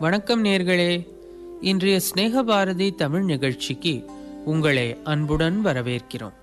வணக்கம் நேர்களே இன்றைய ஸ்நேக பாரதி தமிழ் நிகழ்ச்சிக்கு உங்களை அன்புடன் வரவேற்கிறோம்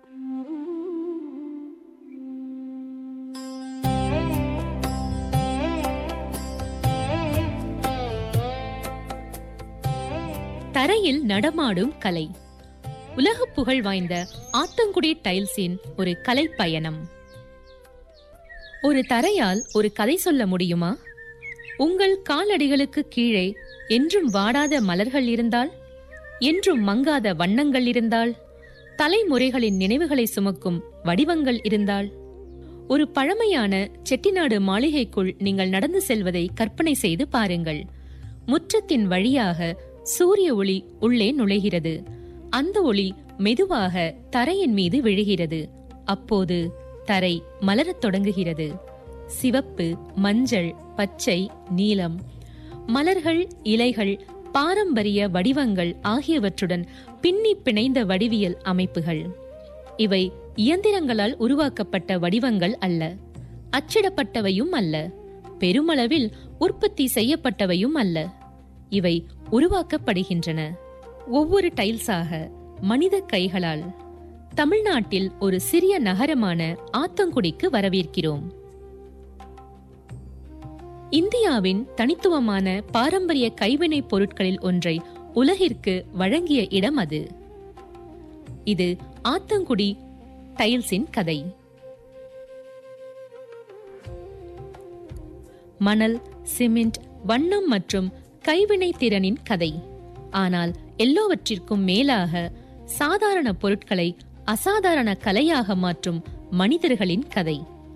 தரையில் நடமாடும் கலை உலக புகழ் வாய்ந்த ஆத்தங்குடி டைல்ஸின் ஒரு கலை பயணம் ஒரு தரையால் ஒரு கதை சொல்ல முடியுமா உங்கள் காலடிகளுக்கு கீழே என்றும் வாடாத மலர்கள் இருந்தால் என்றும் மங்காத வண்ணங்கள் இருந்தால் தலைமுறைகளின் நினைவுகளை சுமக்கும் வடிவங்கள் இருந்தால் ஒரு பழமையான செட்டிநாடு மாளிகைக்குள் நீங்கள் நடந்து செல்வதை கற்பனை செய்து பாருங்கள் முற்றத்தின் வழியாக சூரிய ஒளி உள்ளே நுழைகிறது அந்த ஒளி மெதுவாக தரையின் மீது விழுகிறது அப்போது தரை மலரத் தொடங்குகிறது சிவப்பு மஞ்சள் பச்சை நீலம் மலர்கள் இலைகள் பாரம்பரிய வடிவங்கள் ஆகியவற்றுடன் பின்னி பிணைந்த வடிவியல் அமைப்புகள் இவை இயந்திரங்களால் உருவாக்கப்பட்ட வடிவங்கள் அல்ல அச்சிடப்பட்டவையும் அல்ல பெருமளவில் உற்பத்தி செய்யப்பட்டவையும் அல்ல இவை உருவாக்கப்படுகின்றன ஒவ்வொரு டைல்ஸாக மனித கைகளால் தமிழ்நாட்டில் ஒரு சிறிய நகரமான ஆத்தங்குடிக்கு வரவேற்கிறோம் இந்தியாவின் தனித்துவமான பாரம்பரிய கைவினைப் பொருட்களில் ஒன்றை உலகிற்கு வழங்கிய இடம் அது இது ஆத்தங்குடி டைல்ஸின் கதை மணல் சிமெண்ட் வண்ணம் மற்றும் கைவினை திறனின் கதை ஆனால் எல்லோவற்றிற்கும் மேலாக சாதாரண பொருட்களை அசாதாரண கலையாக மாற்றும் மனிதர்களின் கதை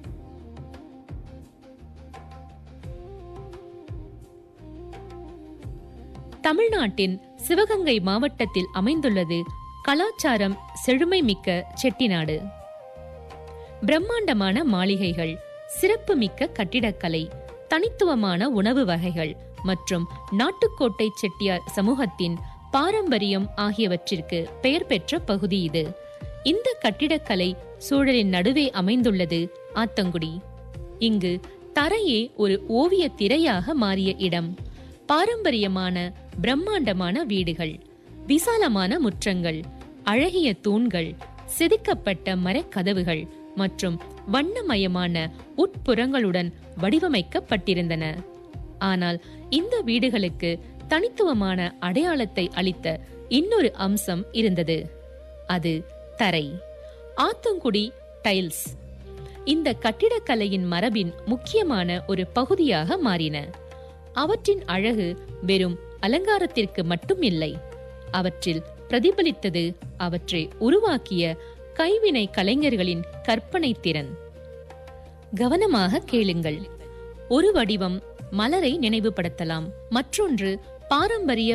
தமிழ்நாட்டின் சிவகங்கை மாவட்டத்தில் அமைந்துள்ளது கலாச்சாரம் செழுமை மிக்க செட்டிநாடு பிரம்மாண்டமான மாளிகைகள் சிறப்புமிக்க கட்டிடக்கலை தனித்துவமான உணவு வகைகள் மற்றும் நாட்டுக்கோட்டை செட்டியார் சமூகத்தின் பாரம்பரியம் ஆகியவற்றிற்கு பெயர் பெற்ற பகுதி இது இந்த கட்டிடக்கலை சூழலின் நடுவே அமைந்துள்ளது ஆத்தங்குடி இங்கு தரையே ஒரு ஓவிய திரையாக மாறிய இடம் பாரம்பரியமான பிரம்மாண்டமான வீடுகள் விசாலமான முற்றங்கள் அழகிய தூண்கள் செதுக்கப்பட்ட மரக்கதவுகள் மற்றும் வண்ணமயமான உட்புறங்களுடன் வடிவமைக்கப்பட்டிருந்தன ஆனால் இந்த வீடுகளுக்கு தனித்துவமான அடையாளத்தை அளித்த இன்னொரு அம்சம் இருந்தது அது தரை ஆத்தங்குடி டைல்ஸ் இந்த கட்டிடக்கலையின் மரபின் முக்கியமான ஒரு பகுதியாக மாறின அவற்றின் அழகு வெறும் அலங்காரத்திற்கு மட்டும் இல்லை அவற்றில் பிரதிபலித்தது அவற்றை உருவாக்கிய கைவினை கலைஞர்களின் கற்பனை திறன் கவனமாக கேளுங்கள் ஒரு வடிவம் மலரை நினைவுபடுத்தலாம் மற்றொன்று பாரம்பரிய